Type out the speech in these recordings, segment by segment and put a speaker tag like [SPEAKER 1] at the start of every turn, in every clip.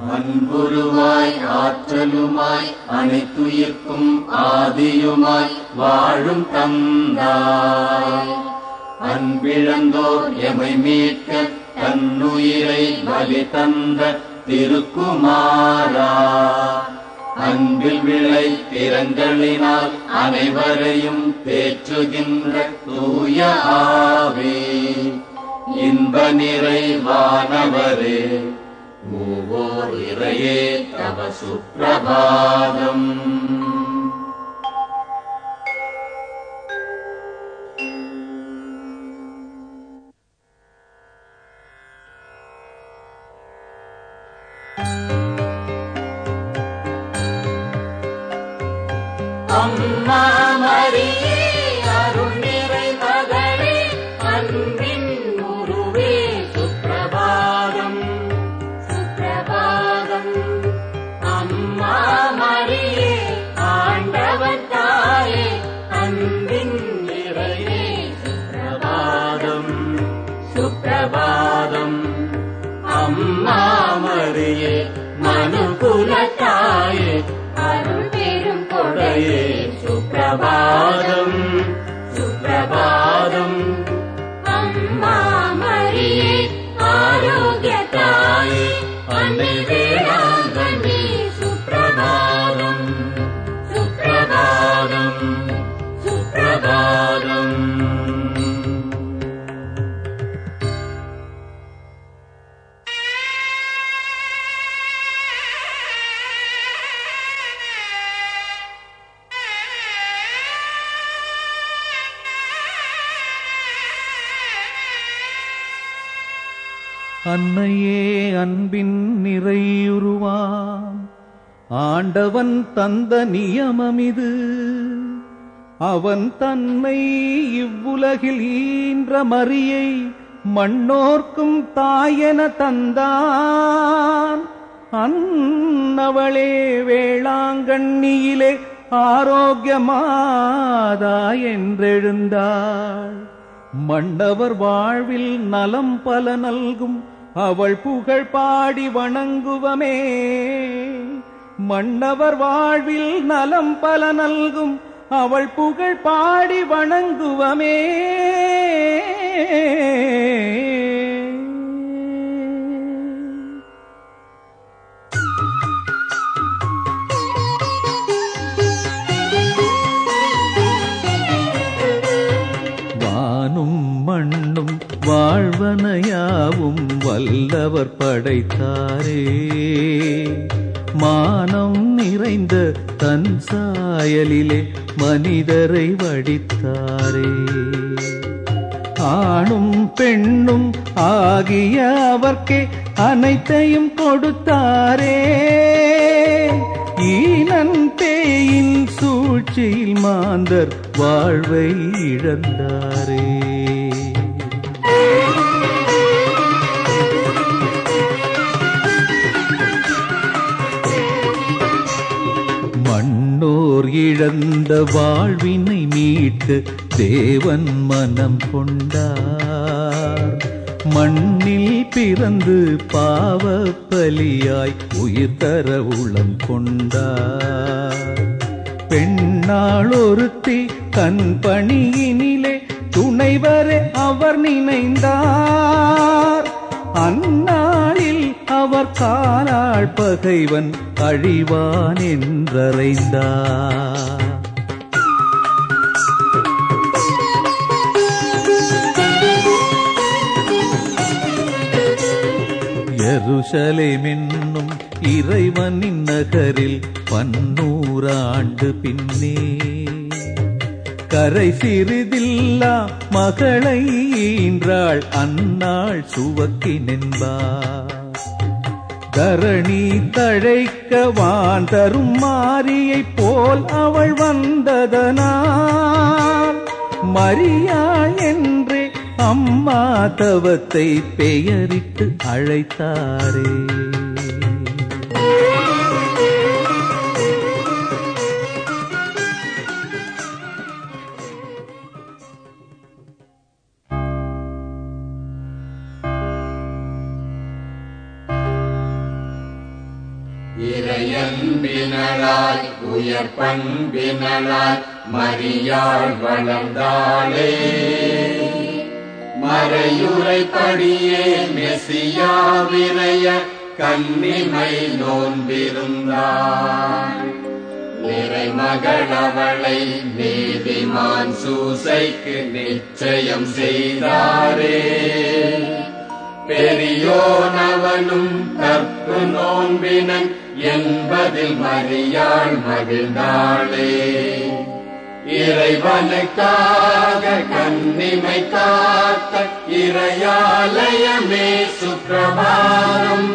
[SPEAKER 1] அன்புருவாய் ஆற்றலுமாய் அனைத்துயிர்க்கும் ஆதியுமாய் வாழும் தந்தாய் அன்பிழந்தோர் எமை மீட்க தன்னுயிரை பலி தந்த திருக்குமாரா அன்பில் விளை திறங்களினால் அனைவரையும் தேற்றுகின்ற தூய ஆவே இன்ப நிறைவானவரே மூவோர் இறையே தவ சுப்பிரபாதம்
[SPEAKER 2] அம்மா மரியே அருள் நிறை மகளே அன்பின் உருவே சுப்பிரபாதம் சுப்பிரபாதம் அம்மா மரியே ஆண்டவர் தாயே அன்பின் நிறைவே சுப்பிரபாதம் சுப்பிரபாதம் அம்மா மரியே மனுகுலத்தாயே அருள் பெரும் கொடையே சுப்பிரபாதம் சுப்பிரபாதம் அம்மா மரியே ஆரோக்கிய தாயே அன்னை வேளாங்கண்ணி சுப்பிரபாதம் சுப்பிரபாதம் சுப்பிரபாதம்
[SPEAKER 3] அன்னையே அன்பின் நிறையுருவாம் ஆண்டவன் தந்த நியமமிது அவன் தன்னை இவ்வுலகில் ஈன்ற மரியை மண்ணோர்க்கும் தாயென தந்தான் அன்னவளே வேளாங்கண்ணியிலே ஆரோக்கியமாதா என்றெழுந்தாள் மண்டவர் வாழ்வில் நலம் பல நல்கும் அவள் புகழ் பாடி வணங்குவமே மன்னவர் வாழ்வில் நலம் பல நல்கும் அவள் புகழ் பாடி வணங்குவமே வானும் மண்ணும் வாழ்வனையாவும் வல்லவர் படைத்தாரே மானம் நிறைந்த தன் சாயலிலே மனிதரை வடித்தாரே ஆணும் பெண்ணும் ஆகிய அவர்க்கே அனைத்தையும் கொடுத்தாரே ஈனன் பேயின் சூழ்ச்சியில் மாந்தர் வாழ்வை இழந்தாரே மண்ணோர் இழந்த வாழ்வினை மீட்டு தேவன் மனம் கொண்டார் மண்ணில் பிறந்து பாவ பலியாய் உயிர் தர உளம் கொண்டார் பெண்ணாள் ஒருத்தி தன் பணியினிலே துணைவரே அவர் நினைந்தார் அந்நாளில் அவர் காலாள் பகைவன் அழிவான் என்றறைந்தார் எருசலேமென்னும் இறைவனின் நகரில் பன்னூறாண்டு பின்னே கரை சிறிதில்லா மகளை ஈன்றாள் அந்நாள் சுவக்கி நின்பார் தரணி தழைக்க வான் தரும் மாரியைப் போல் அவள் வந்ததனால் மரியாள் என்றே அம்மா தவத்தை பெயரிட்டு அழைத்தாரே
[SPEAKER 1] இறையன்பினளாய் உயர் பண்பினளாய் மரியாள் வளர்ந்தாளே மறையுரைப்படியே மெசியா விரைய கன்னிமை நோன்பிருந்தாள் நிறைமகளவளை நீதிமான் சூசைக்கு நிச்சயம் செய்தாரே பெரியோனவனும் கற்பு நோன்பினன் என்பதில் மறியாள் மகிழ்ந்தாளே இறைவனுக்காக கண்ணிமை காத்த இறையாலயமே சுப்பிரபாதம்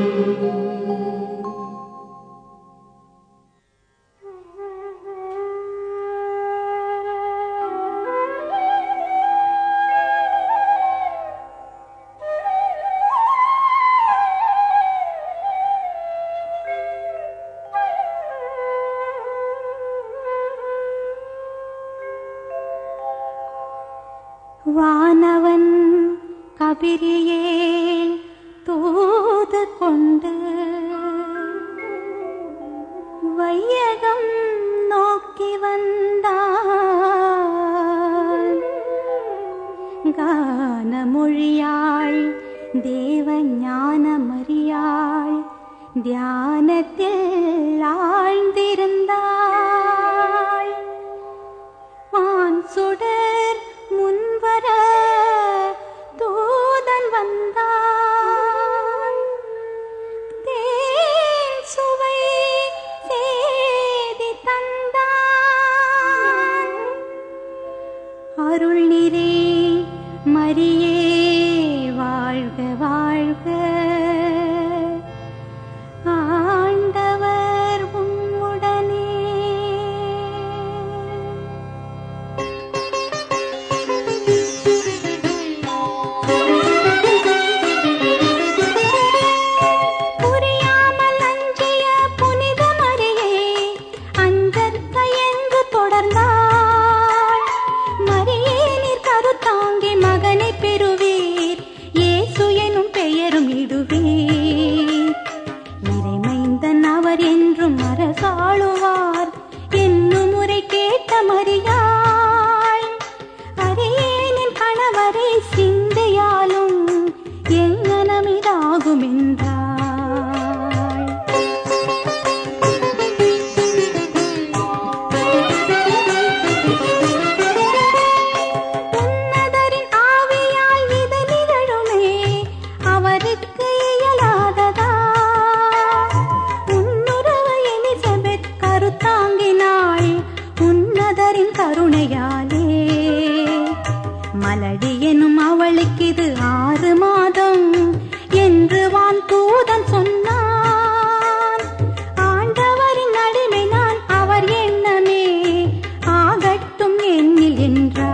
[SPEAKER 2] வானவன் கபிரியேல் தூது கொண்டு வையகம் நோக்கி வந்தான் கானமொழியாள் தேவ ஞானமறியாள் தியானத்தில் ஆழ்ந்திருந்தாள் வான் சுடர் முன்வர தூதன் வந்தான் தேன் சுவை சேதி தந்தான் அருள் நிறை மரியே வாழ்க வாழ்க ஆண்டவர் உம்முடனே புரியாமல் அஞ்சிய புனித மரியே அஞ்சற்க என்று தொடர்ந்தாள் மரியே நீர் கருத்தாங்கி மகனை பெறுவீர் இயேசு எனும் பெயரும் இடுவீர் இறைமைந்தன் அவர் என்றும் அரசாளுவார் என்னும் முறை கேட்ட மரியாள் அரியேனின் கணவரை சிந்தையாலும் எங்கனமிதாகும் என்றாள் உன்னதரின் ஆவியால் இது நிகழுமே அவருக்கு இயலாததா உன்னுறவு எலிசபெத் கருத்தாங்கினாள் உன்னதரின் கருணையாலே மலடி எனும் அவளுக்கு இது ஆறு மாதம் என்று வான் தூதன் சொன்னான் ஆண்டவரின் அடிமை நான் அவர் எண்ணமே ஆகட்டும் என்னில் என்றார்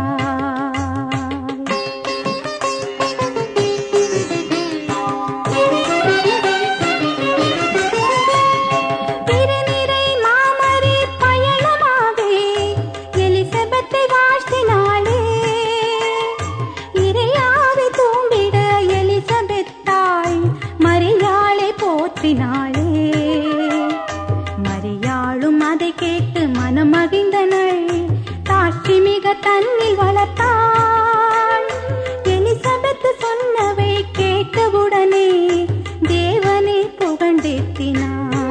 [SPEAKER 2] திருநிறை மாமரி பயணமாவே எலிசபெத்தை வாழ்த்தினாளே இறையாவி தூண்டிட எலிசபெத்தாள் மரியாளை போற்றினாளே மரியாளும் அதை கேட்டு மனமகிழ்ந்தனள் தாட்சி மிக தன்னில் வளர்த்தாள் எலிசபெத் சொன்னவை கேட்டவுடனே தேவனை புகழ்ந்தேத்தினாள்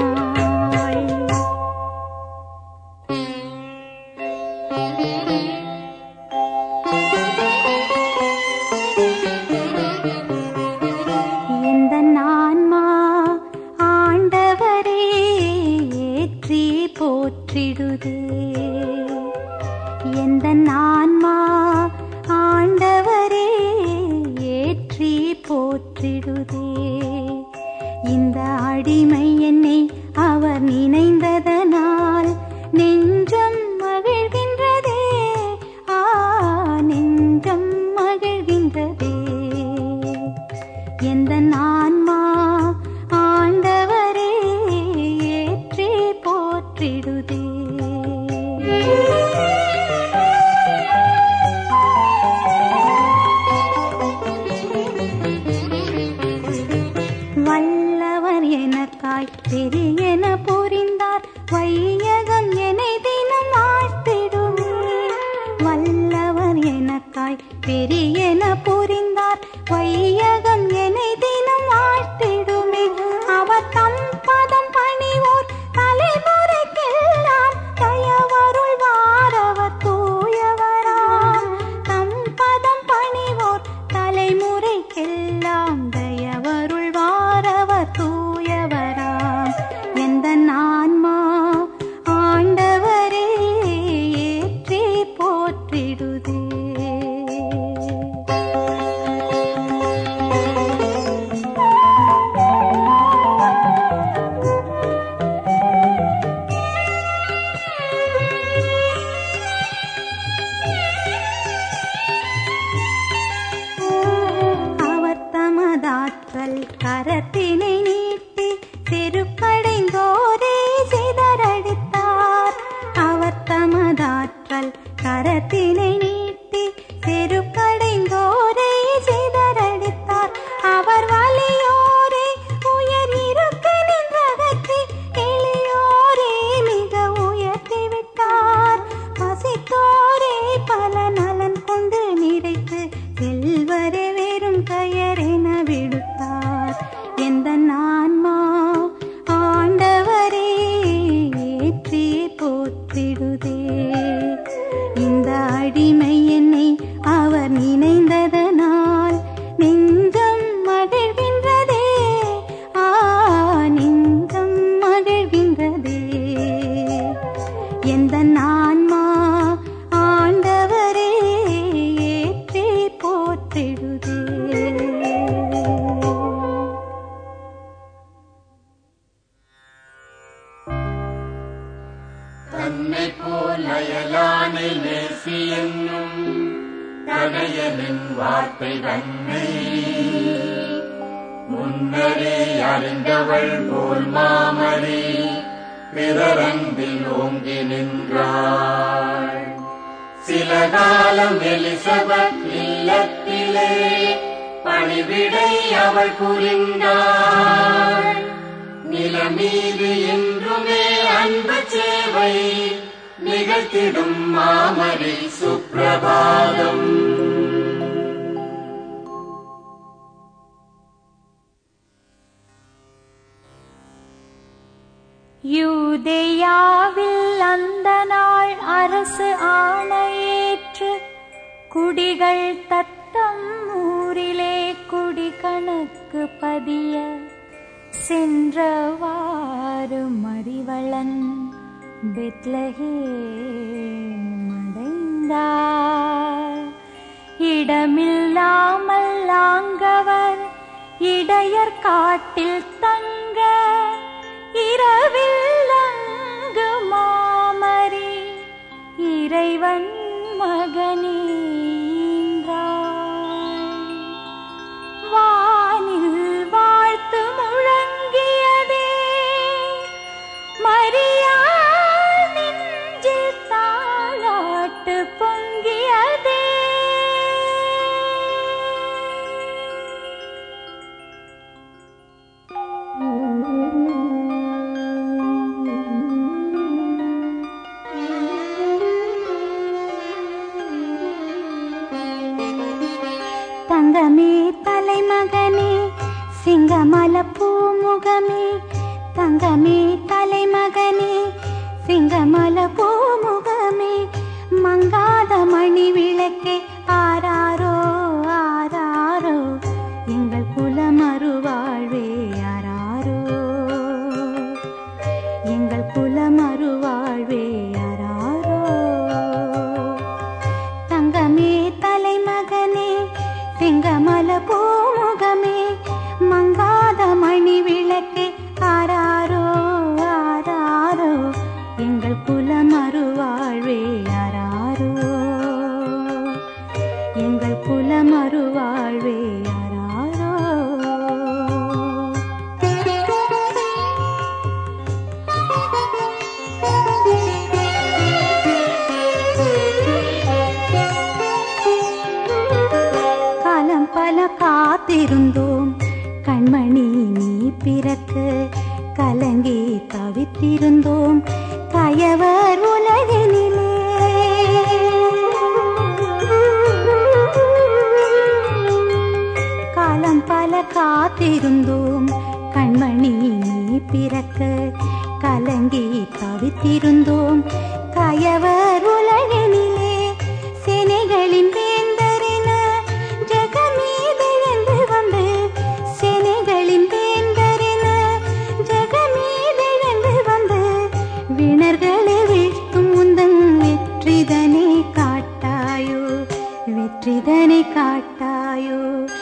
[SPEAKER 2] இந்த நான்மா ஆண்டவரே ஏற்றி போற்றிடுதே எந்த நான்மா ஆண்டவரே ஏற்றி போற்றிடுதே இந்த அடிமை என்னை அவர் நினைந்ததனால் நெஞ்சம் மகிழ்கின்றதே ஆ நெஞ்சம் மகிழ்கின்றதே எந்த ஆன்மா ஆண்டவரே ஏற்றி போற்றிடுதே புரிந்தாய் பெரியன புரிந்தார் வையகம் என்னை தினம் வாழ்த்திடுமே அவர் தம் பதம் பணிவோர் தலைமுறைக்கெல்லாம் தயவருள் வாரவர் தூயவராம் தம் பதம் பணிவோர் தலைமுறைக்கெல்லாம் தயவருள் வாரவர் தூயவராம் எந்த நான்மா ஆண்டவரே ஏற்றி போற்றிடுதே அவர் தமதாற்றல் கரத்தினை நீட்டி செருக்கடைந்தோரே சிதறடித்தார் அவர் தமதாற்றல் கரத்தினை நீட்டி செருக்கடைந்தோரே சிதறடித்தார் அவர் வலியோரே உயர் இருக்க நின்றகற்றி எளியோரே மிக உயர்த்தி விட்டார் பசித்தோரே பல நலன் கொண்டு நிறைத்து செல்வரே வெறும் கயரென விடுத்தார் எந்த நான்மா ஆண்டவரே ஏற்றி போற்றிடுதே இந்த அடிமை என்னை அவர் நினைந்ததனால் நெஞ்சம் மகிழ்கின்றதே ஆ நெஞ்சம் மகிழ்கின்றதே எந்த நான்மா ஆண்டவரே ஏற்றி போற்றிடுதே
[SPEAKER 1] தன்னை போல் அயலானை நேசி என்னும் தனையனின் வார்த்தை தன்னை முன்னரே அறிந்தவள் போல் மாமரி பிறரன்பில் ஓங்கி நின்றாள் சில காலம் எலிசபெத் இல்லத்திலே பணிவிடை அவள் புரிந்தாள் நிலமீது என்றுமே அன்பு சேவை நிகழ்த்திடும் மாமரி சுப்பிரபாதம்
[SPEAKER 2] யூதேயாவில் அந்த நாள் அரசு ஆணையேற்று குடிகள் தத்தம் ஊரிலே குடி கணக்கு பதிய சென்றவாறு மறிவளன் பெத்லஹேம் அடைந்தார் இடமில்லாமல் ஆங்கவர் இடையர் காட்டில் தங்க இரவில் அங்கு மாமரி இறைவன் மகனீன்றாள் வானில் வாழ்த்து முழங்கியதே மரியா நெஞ்சில் தாளாட்டு பொங்கியதே தங்கமே தலைமகனே சிங்கமல பூமுகமே தங்கமே தலைமகனே சிங்கமல பூமுகமே மங்காத மணி விளக்கே ஆராரோ ஆராரோ எங்கள் குலமறுவாழ்வே ஆராரோ எங்கள் குலமறுவாழ்வே ஆராரோ தங்கமே தலைமகனே செங்கமல பூமுகமே மங்காத மணி விளக்கு ஆராரோ ஆராரோ எங்கள் குலமறுவாழ்வே ஆராரோ எங்கள் குலமறுவாழ்வே ஆராரோ காலம் பல காத்திருந்தோம் கண்மணி நீ பிறக்க கலங்கி தவித்திருந்தோம் கயவர் உலகினிலே அதனை காட்டாயோ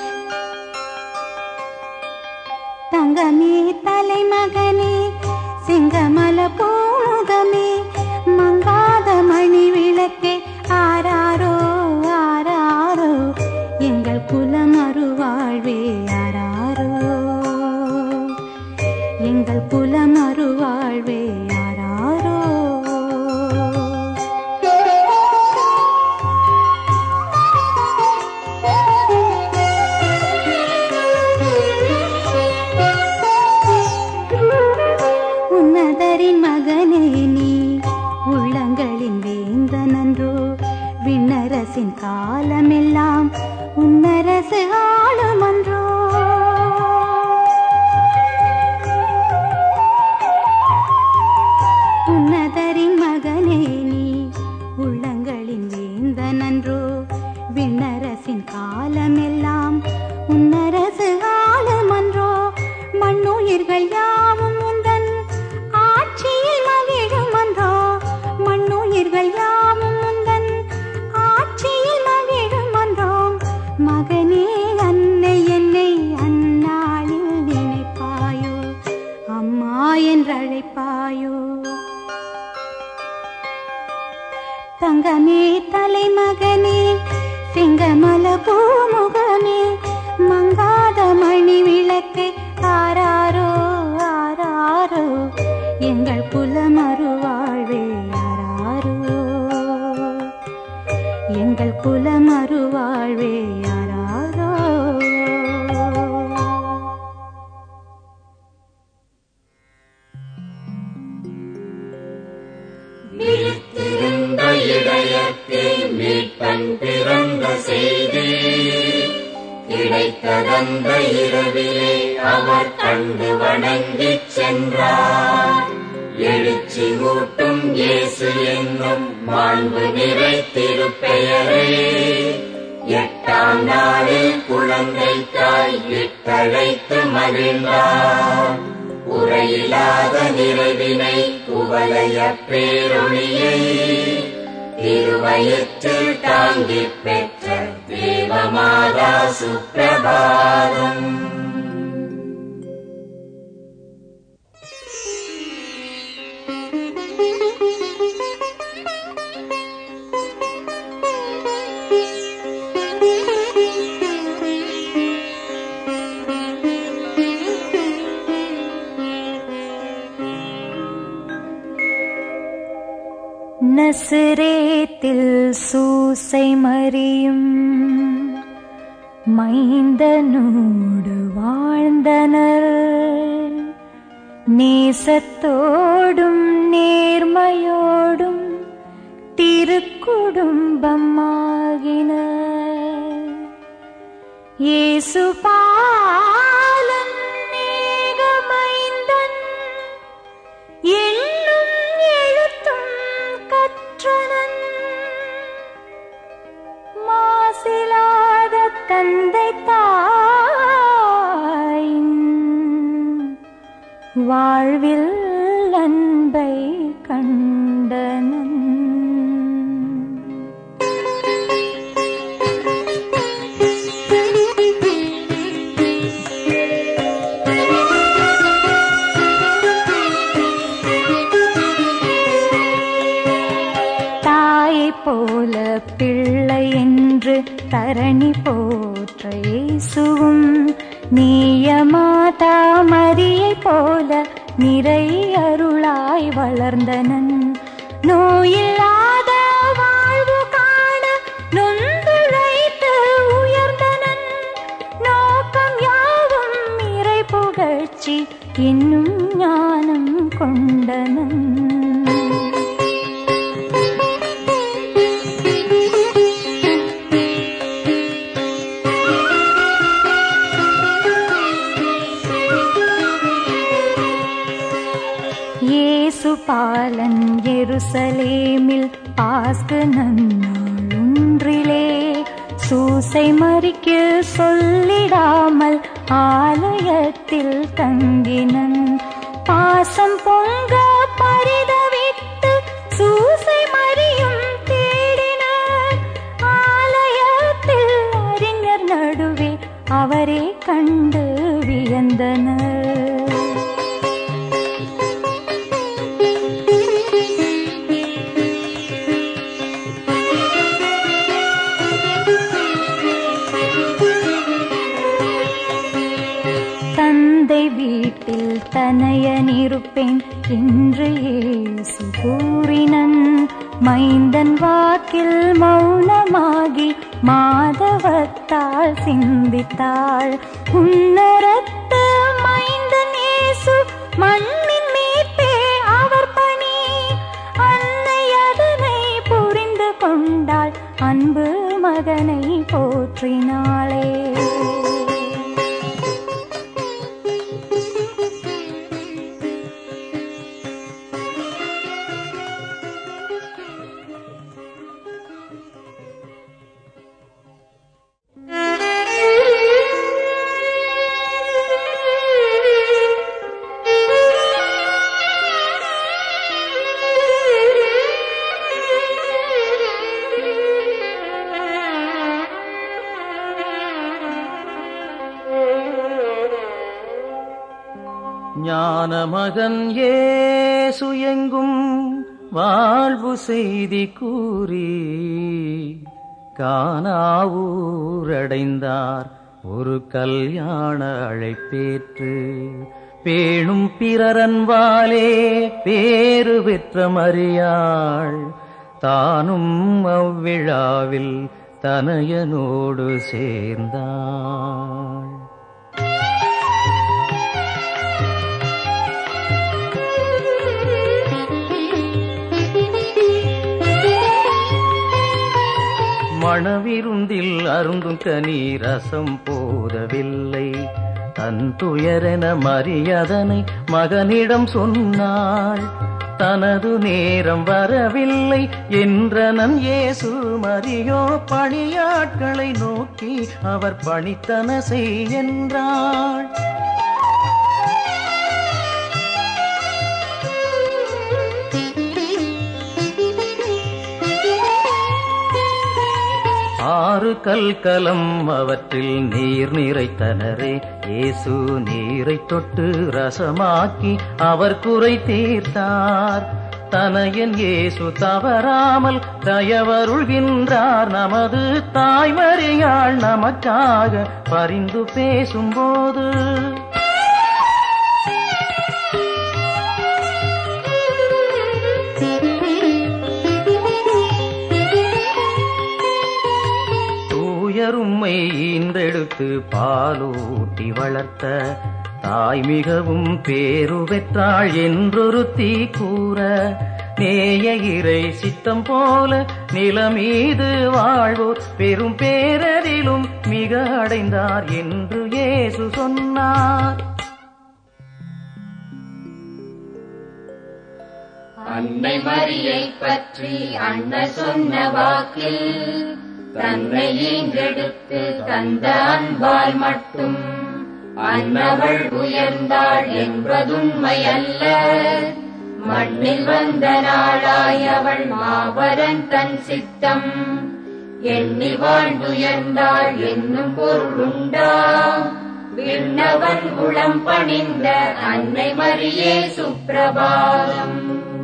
[SPEAKER 2] தங்கமே தலைமகனே சிங்கமல பூமுகமே மங்காத மணி விளக்கே ஆராரோ ஆராரோ எங்கள் குலம் அருவாழ்வே ஆராரோ எங்கள் குலம் அருவாழ்வே ஆராரோ உன்னதரின் மகனே நீ உள்ளங்களின் வேந்தனன்றோ விண்ணரசின் காலமெல்லாம் உன்னரசு ஆளுமன்றோ உன்னதரின் மகனே நீ உள்ளங்களின் வேந்தனன்றோ விண்ணரசின் காலமெல்லாம் உன்னரசு ஆளுமன்றோ மண்ணுயிர்கள் யாவும் உந்தன் ஆட்சியில் மகிழுமன்றோ மண்ணுயிர்கள் யாவும் உந்தன் ஆட்சியில் மகிழுமன்றோ மகனே அன்னை என்னை அந்நாளில் நினைப்பாயோ அம்மா என்றழைப்பாயோ தங்கமே தலைமகனே சிங்கமல பூமுகமே மங்காத மணி விளக்கே ஆராரோ ஆராரோ எங்கள் குலமருவாழ்வே ஆராரோ எங்கள் குலமருவாழ்வே ஆராரோ
[SPEAKER 1] விழித்திருந்த இடையத்தை மீட்பன் பிறந்த செய்தி கிடைத்ததந்த இரவிலே அவர் கண்டு வணங்கிச் சென்றார் எழுச்சி ஊட்டும் இயேசு என்னும் மாண்பு நிறை திருப்பெயரே எட்டாம் நாளில் குழந்தைக்காய் விட்டழைத்து மகிழ்ந்தார் உரையிலாத நிறைவினை குவலைய பேரொழியை திருவயிற்றில் தாங்கிப் பெற்ற தேவமாதா சுப்பிரபாதம்
[SPEAKER 4] நசிரேத்தில் சூசை மறியும் மைந்தனோடு வாழ்ந்தனர் நேசத்தோடும் நேர்மையோடும் திருக்குடும்பமாகினர் இயேசு பாலன் மேகமைந்தன் எண்ணும் எழுத்தும் கற்றனன் மாசிலாத தந்தை தாயின் வாழ்வில் அன்பை கண்டனன் தாயை போல பிள்ளை என்று தரணி போற்ற இயேசுவும் நீயமாதா மரியை போல நிறை அருளாய் வளர்ந்தனன் நோயில்லாத வாழ்வு காண நொந்துழைத்து உயர்ந்தனன் நோக்கம் யாவும் இறை புகழ்ச்சி இன்னும் ஞானம் கொண்டனன் இயேசு பாலன் எருசலேமில் பாஸ்கு நன்னாள் ஒன்றிலே சூசை மறிக்கு சொல்லிடாமல் ஆலயத்தில் தங்கினன் பாசம் பொங்க பரிதவிட்டு சூசை மறியும் தேடினார் ஆலயத்தில் அவரே கண்டு வியந்தனர் தந்தை வீட்டில் தனையனிருப்பேன் என்று இயேசு கூறினன் மைந்தன் வாக்கில் மௌனமாகி மாதவத்தால் சிந்தித்தாள் உன்னரத்து மைந்தன் இயேசு மண்ணின் மீட்பே அவர் பணி அன்னை அதனை புரிந்து கொண்டாள் அன்பு மகனை போற்றினாளே
[SPEAKER 3] ஞான மகன் ஏசு எங்கும் வாழ்வு செய்தி கூறி காணாவூரடைந்தார் ஒரு கல்யாண அழைப்பேற்று பேணும் பிறரன்பாலே பேறு பெற்ற மறியாள் தானும் அவ்விழாவில் தனயனோடு சேர்ந்தாள் மணவிருந்தில் அருந்தும் கனி ரசம் போதவில்லை தன் துயரென மறியதனை மகனிடம் சொன்னாள் தனது நேரம் வரவில்லை என்றனன் இயேசு மரியோ பணியாட்களை நோக்கி அவர் பணித்தன செய் என்றாள் ஆறு கல்கலம் அவற்றில் நீர் நிறைத்தனரே இயேசு நீரை தொட்டு ரசமாக்கி அவர் குறை தீர்த்தார் தனையன் இயேசு தவறாமல் தயவருள்கின்றார் நமது தாய்மறியாள் நமக்காக பரிந்து பேசும்போது தூயரும்மை ஈன்றெடுத்து பாலூட்டி வளர்த்த தாய் மிகவும் பேரு பெற்றாள் என்றொரு தீ கூற நேய இறை சித்தம் போல நிலமீது வாழ்வோர் பெரும் பேரதிலும் மிக அடைந்தார் என்று இயேசு சொன்னார்
[SPEAKER 1] அன்னை மரியை பற்றி அண்ணன் சொன்ன வாக்கில் தன்னை ஈன்றெடுத்து தந்த அன்பால் மட்டும் அன்னவள் உயர்ந்தாள் என்பதுண்மை அல்ல மண்ணில் வந்த நாளாய் அவள் மாபரன் தன் சித்தம் எண்ணி வாழ்ந்துயர்ந்தாள் என்னும் பொருளுண்டா விண்ணவன் உளம் பணிந்த அன்னை மரியே சுப்பிரபாதம்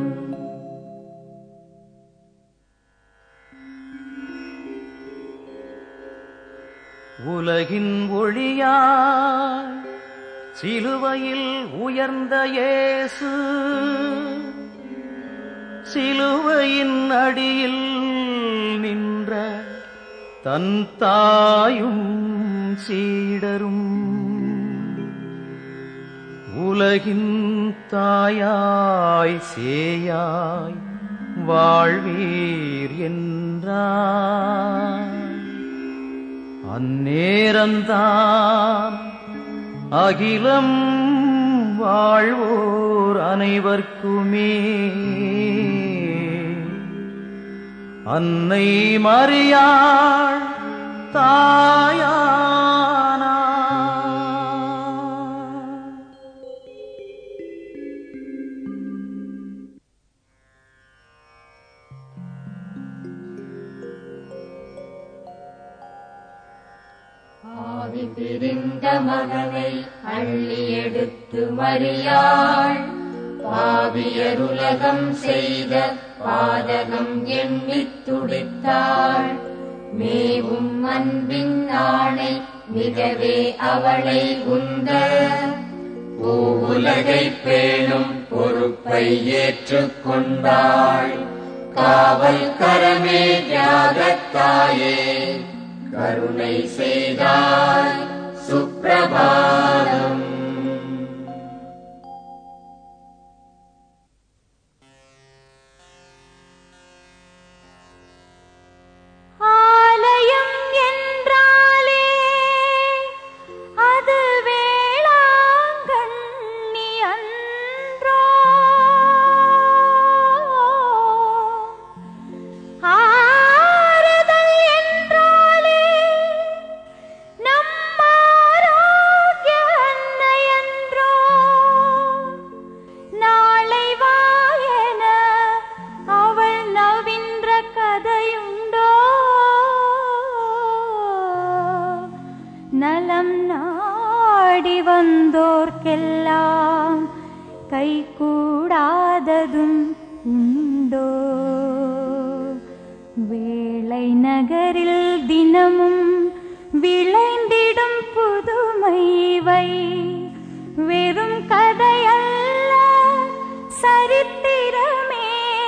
[SPEAKER 3] உலகின் ஒளியாய் சிலுவையில் உயர்ந்த இயேசு சிலுவையின் அடியில் நின்ற தன் தாயும் சீடரும் உலகின் தாயாய் சேயாய் வாழ்வீர் என்றார் அந்நேரந்தான் அகிலம் வாழ்வோர் அனைவர்க்குமே அன்னை மறியாள் தாயானா
[SPEAKER 1] பிரிந்த மகனை அள்ளி எடுத்து மறியாள் பாவியருலகம் செய்த பாதகம் எண்ணித் துடித்தாள் மேவும் அன்பின் ஆணை மிகவே அவளை உந்த பூவுலகை பேணும் பொறுப்பை ஏற்றுக்கொண்டாள் காவல் கரமே தியாகத்தாயே கருணை செய்தாய் சுப்பிரபாதம்
[SPEAKER 4] ஆலயம் என்றாலே அது வேளாங்கண்ணி அன்றோ ஆறுதல் என்றாலே நம் ஆரோக்கிய அன்னை அன்றோ நாளை வாயன அவள் நவின்ற கதையுண்டோ நலம் நாடி வந்தோர்க்கெல்லாம் கை கூடாததும் உண்டோ வேளை நகரில் தினமும் விளைந்திடும் புதுமைவை வெறும் கதையல்ல சரித்திரமே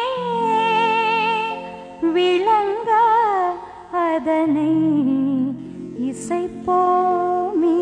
[SPEAKER 4] விளங்க அதனை இசைப்போமே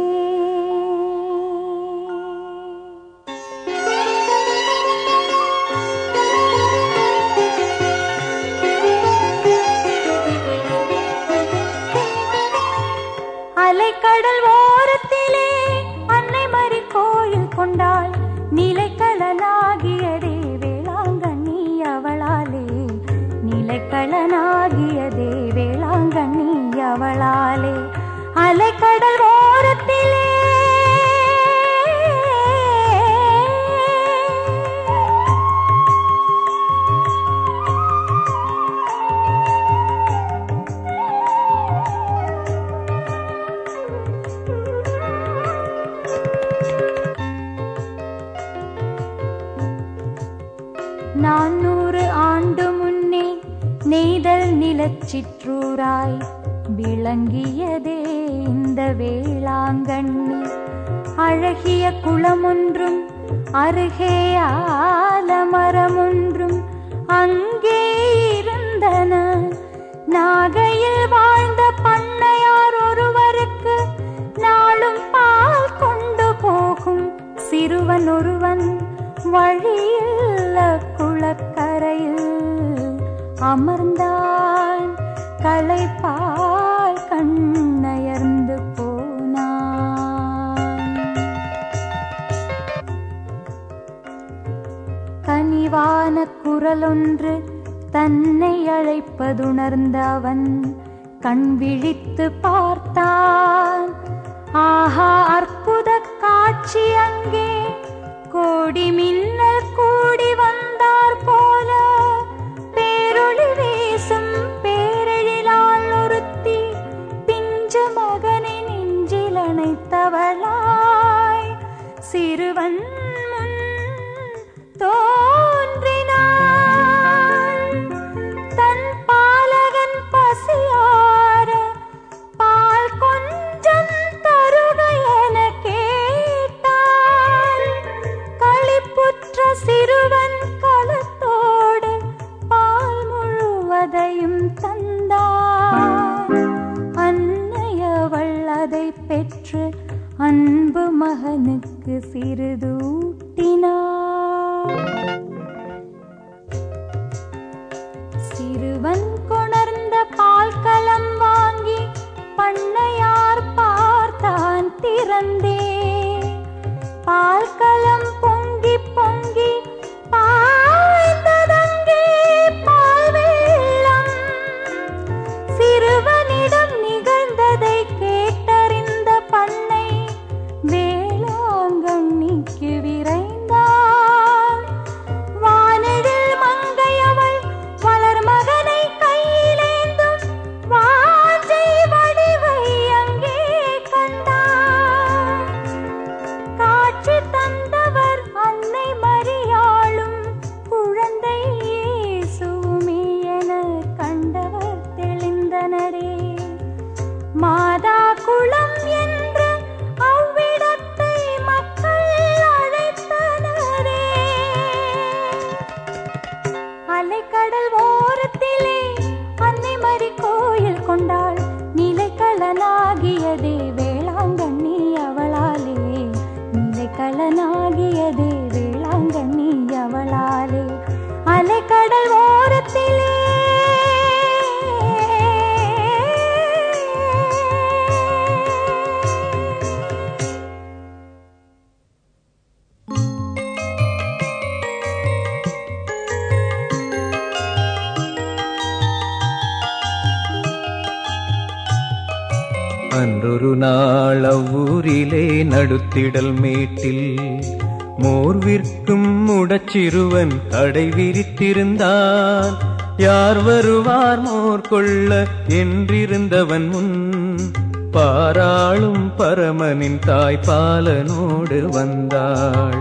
[SPEAKER 4] அலைக்கடல் ஓரத்திலே அன்னை மறி கோயில் கொண்டாள் நிலைக்களனாகியதே வேளாங்கண்ணி அவளாலே நிலைக்களனாகியதே வேளாங்கண்ணி அவளாலே அலைக்கடல் ஓரத்திலே நானூறு ஆண்டு முன்னே நெய்தல் நிலச்சிற்றூராய் விளங்கியதே இந்த வேளாங்கண்ணி அழகிய குளமொன்றும் அருகே ஆலமரமொன்றும் அங்கே இருந்தன நாகையில் வாழ்ந்த பண்ணையார் ஒருவருக்கு நாளும் பால் கொண்டு போகும் சிறுவன் ஒருவன் வழியில் குளக்கரையில் அமர்ந்தான் களைப்பால் கண்ணயர்ந்து போனான் கனிவான குரலொன்று தன்னை அழைப்பதுணர்ந்த அவன் கண் விழித்து பார்த்தான் ஆஹா அற்புத காட்சி அங்கே கோடி மின்னல் கூடி வந்தார் போல பேரொளி வீசும் பேரெழிலால் ஒருத்தி பிஞ்சு மகனை நெஞ்சில் அணைத்தவளாய் சிறுவன் முன் தோன்றினாள் தன் பாலகன் பசியார பால் கொஞ்சம் தருக என கேட்டாள் களிப்புற்ற சிறுவன் கலத்தோடு பால் முழுவதையும் தந்தாள் அன்னையவள் அதை பெற்று அன்பு மகனுக்கு சிறிதூட்டினாள் சிறுவன் கொணர்ந்த பால் களம் வாங்கி பண்ணையார் பார்த்தான் திறந்தே பால் களம் பொங்கி பொங்கி பாய்ந்ததங்கே பால் வெள்ளம் சிறுவனிடம் நிகழ்ந்ததை கேட்டறிந்த பண்ணை வேளாங்கண்ணிக்கு விரைந்தாள் வானிடில் மங்கையவள் வளர் மகனை கையிலேந்தும் வாஞ்சை வடிவை அங்கே கண்டாள் மாதா குளம் என்று அவ்விடத்தை மக்கள் அழைத்தனரே அலைக்கடல் ஓரத்திலே அன்னை மறி கோயில் கொண்டாள் நிலைக்களனாகியதே வேளாங்கண்ணி அவளாலே நிலைக்களனாகியதே வேளாங்கண்ணி அவளாலே அலைக்கடல் ஓரத்திலே
[SPEAKER 3] அன்றொரு நாள் அவ்வூரிலே நடுத்திடல் மேட்டில் மோர் விற்கும் முடச்சிறுவன் கடை விரித்திருந்தான் யார் வருவார் மோர் கொள்ள என்றிருந்தவன் முன் பாராளும் பரமனின் தாய் பாலனோடு வந்தாள்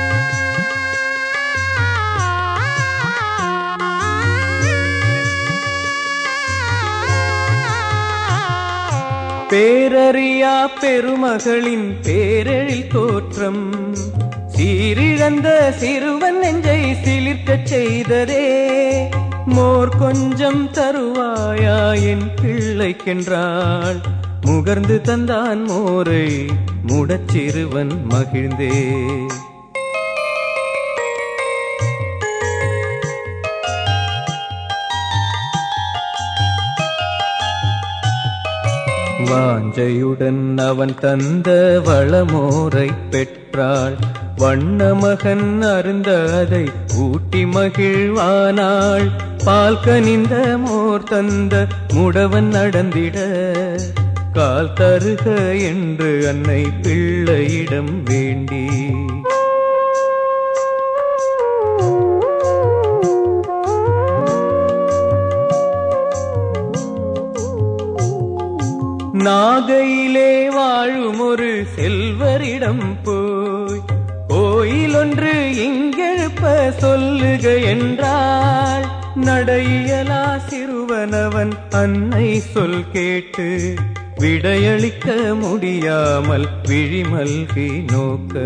[SPEAKER 3] பேரறியா பெருமகளின் பேரெழில் தோற்றம் சீரிழந்த சிறுவன் நெஞ்சை சிலிர்க்கச் செய்ததே மோர் கொஞ்சம் தருவாயா என் பிள்ளைக்கென்றாள் முகர்ந்து தந்தான் மோரை முடச்சிறுவன் மகிழ்ந்தே வாஞ்சையுடன் அவன் தந்த வளமோரை பெற்றாள் வண்ணமகன் அருந்த அதை ஊட்டி மகிழ்வானாள் பால் கனிந்த மோர் தந்த முடவன் நடந்திட கால் தருக என்று அன்னை பிள்ளையிடம் வேண்டி நாகையிலே வாழும் ஒரு செல்வரிடம் போய் கோயில் ஒன்று இங்கெழுப்ப சொல்லுக என்றாள் நடையலா சிறுவனவன் அன்னை சொல் கேட்டு விடையளிக்க முடியாமல் விழிமல்கி நோக்க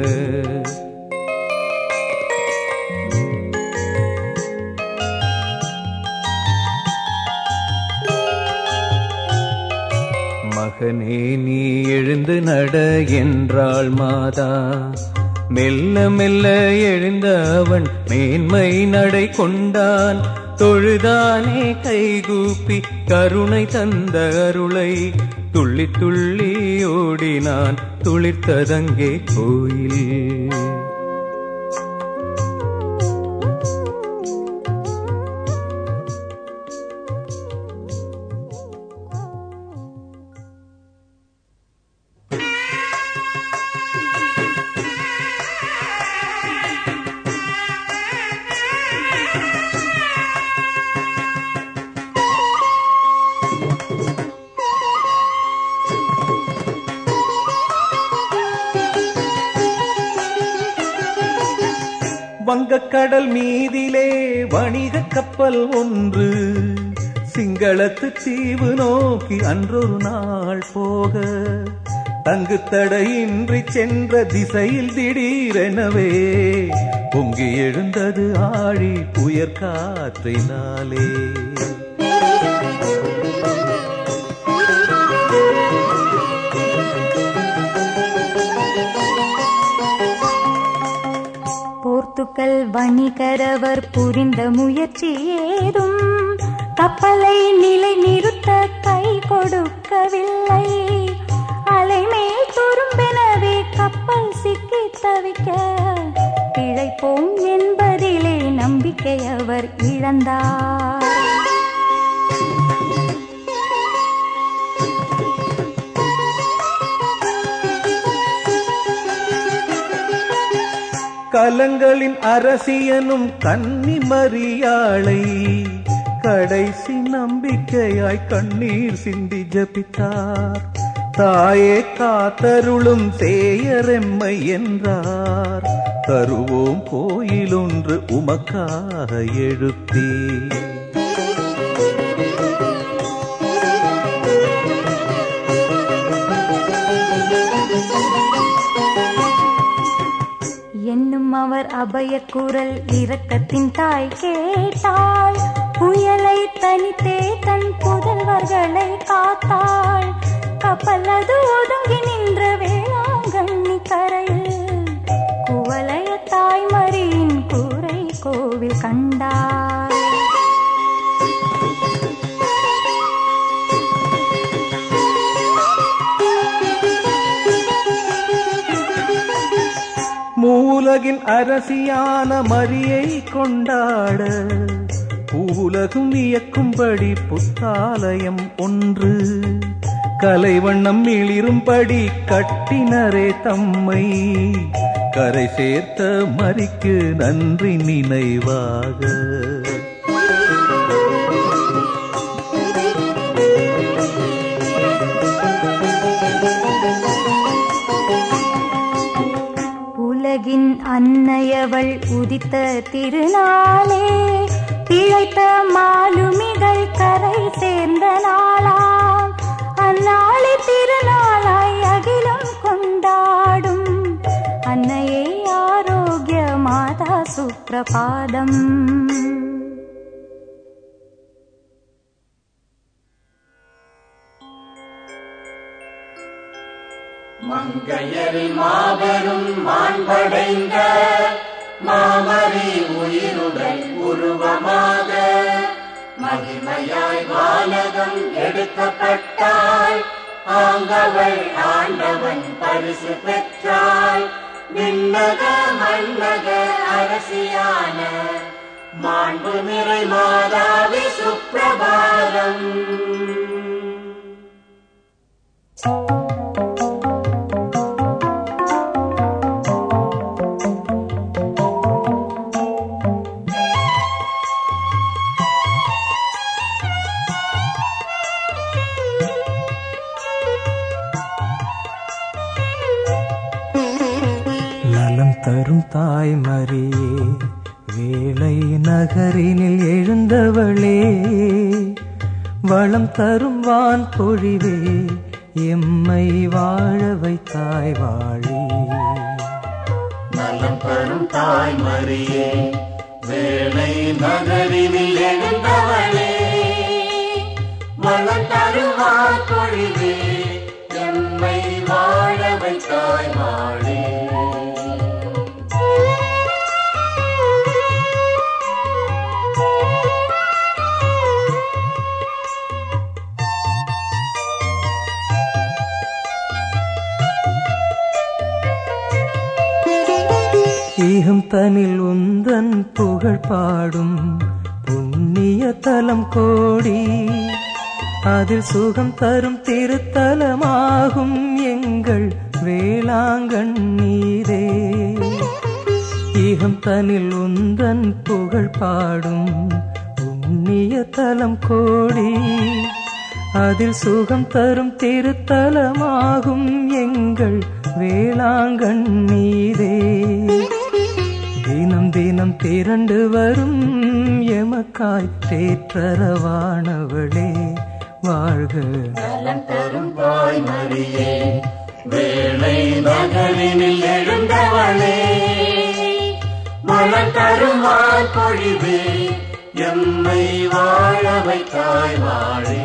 [SPEAKER 3] மகனே நீ எழுந்து நட என்றாள் மாதா மெல்ல மெல்ல எழுந்த அவன் மேன்மை நடை கொண்டான் தொழுதானே கைகூப்பி கருணை தந்த அருளை துள்ளி துள்ளி ஓடினான் துளிர்த்ததங்கே கோயில் வங்கக்கடல் மீதிலே வணிக கப்பல் ஒன்று சிங்களத்து தீவு நோக்கி அன்றொரு நாள் போக தங்கு தடையின்றி சென்ற திசையில் திடீரெனவே பொங்கி எழுந்தது ஆழி புயற் காற்றினாலே
[SPEAKER 4] போர்த்துக்கல் வணிகரவர் புரிந்த முயற்சி ஏதும் கப்பலை நிலை நிறுத்த கை கொடுக்கவில்லை அலைமேல் துரும்பெனவே கப்பல் சிக்கி தவிக்க பிழைப்போம் என்பதிலே நம்பிக்கை அவர் இழந்தார்
[SPEAKER 3] கலங்களின் அரசியனும் கன்னி மரியாளை கடைசி நம்பிக்கையாய் கண்ணீர் சிந்தி ஜபித்தார் தாயே காத்தருளும் சேயரெம்மை என்றார் தருவோம் கோயிலொன்று உமக்காக எழுப்பி
[SPEAKER 4] அபயக்குரல் இரக்கத்தின் தாய் கேட்டாள் புயலை தனித்தே தன் புதல்வர்களை காத்தாள் கப்பல் அது ஒதுங்கி நின்ற வேளாங்கண்ணி கரையில் குவலய தாய்மரியின் கூரை கோவில் கண்டாள்
[SPEAKER 3] மூலகின் அரசியான மரியை கொண்டாட பூவுலகும் வியக்கும்படி புத்தாலயம் ஒன்று கலைவண்ணம் மிளிரும்படி கட்டினரே தம்மை கரை சேர்த்த மரிக்கு நன்றி நினைவாக
[SPEAKER 4] உலகின் அன்னையவள் உதித்த திருநாளே பிழைத்த மாலுமிகள் கரை சேர்ந்த நாளாம் அந்நாளை திருநாளாய் அகிலம் கொண்டாடும் அன்னையே ஆரோக்கிய மாதா சுப்ரபாதம்
[SPEAKER 1] மங்கையரில் மாபெரும் மாண்படைந்த மாமரி உயிருடன் உருவமாக மகிமையாய் வானகம் எடுக்கப்பட்டாள் ஆங்கவள் ஆண்டவன் பரிசு பெற்றாள் விண்ணக மன்னக அரசியான மாண்பு நிறை மாதாவி சுப்பிரபாதம்
[SPEAKER 3] நலம் தரும் தாய் மரியே வேலை நகரினில் எழுந்தவளே வளம் தரும் வான் பொழிவே எம்மை வாழ வைத்தாய் வாழி
[SPEAKER 1] நலம் தரும் தாய் மரியே வேலை நகரினில் எழுந்தவளே வளம் தருவார் பொழிவே எம்மை வாழ வைத்தாய் வாழே
[SPEAKER 3] ஈகம் தனில் உந்தன் புகழ் பாடும் புண்ணிய தலம் கோடி அதில் சுகம் தரும் திருத்தலமாகும் எங்கள் வேளாங்கண்ணீரே ஈகம் தனில் உந்தன் புகழ் பாடும் புண்ணிய தலம் கோடி அதில் சுகம் தரும் திருத்தலமாகும் எங்கள் வேளாங்கண்ணீரே தினம் தினம் திரண்டு வரும் எமக்காய் தேற்றரவானவளே வாழ்க
[SPEAKER 1] நலம் தரும் தாய் மரியே வேலை நகரினில் எழுந்தவளே வளம் தருவார் பொழிவே எம்மை வாழ வைத்தாய் வாழே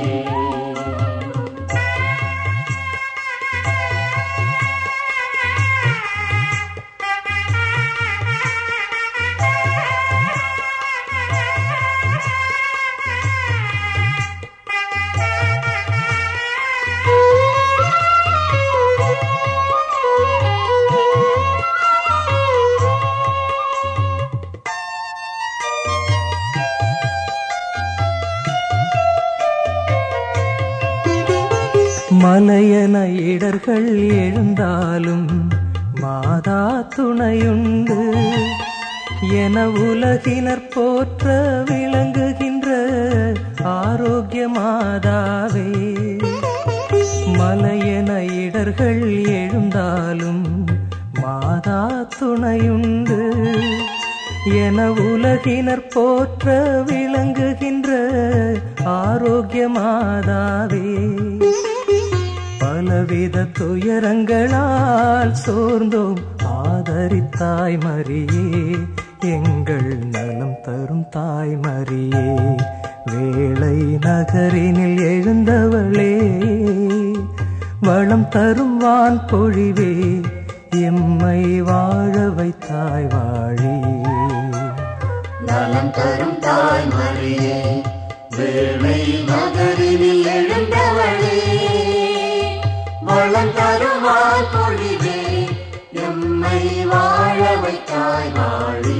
[SPEAKER 3] மலையன இடர்கள் எழுந்தாலும் மாதா துணையுண்டு என உலகினர் போற்ற விளங்குகின்ற ஆரோக்கிய மாதாவே மலையன இடர்கள் எழுந்தாலும் மாதா துணையுண்டு என உலகினர் போற்ற விளங்குகின்ற ஆரோக்கிய மாதாவே பலவித துயரங்களால் சோர்ந்தோம்
[SPEAKER 5] ஆதரித்தாய் மரியே எங்கள் நலம் தரும் தாய் மரியே வேளை நகரினில் எழுந்தவளே வளம் தரும் வான் பொழிவே எம்மை வாழ வைத்தாய் வாழி
[SPEAKER 1] நலம் தரும் தாய் மரியே வேளை நகரினில் எழுந்தவளே வளம் தருவாய் பொழிவே எம்மை வாழ வைத்தாய் வாழி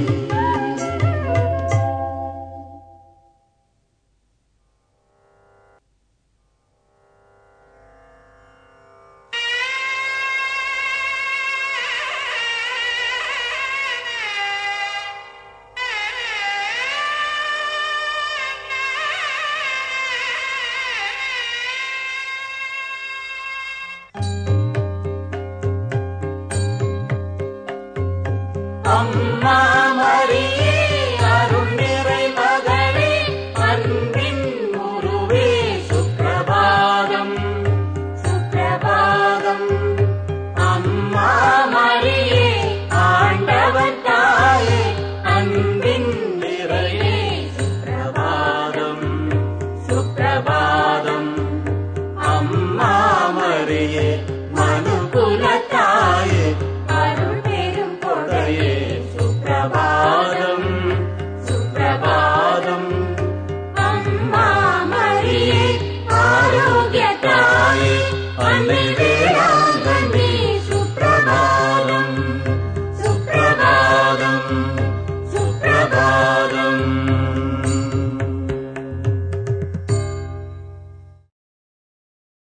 [SPEAKER 1] அம்மா மரியே அருள் நிறை மகளே அன்பின் உருவே சுப்பிரபாதம் சுப்பிரபாதம் அம்மா மரியே ஆண்டவர் தாயே அன்பின் நிறைவே சுப்பிரபாதம் சுப்பிரபாதம் அம்மா மரியே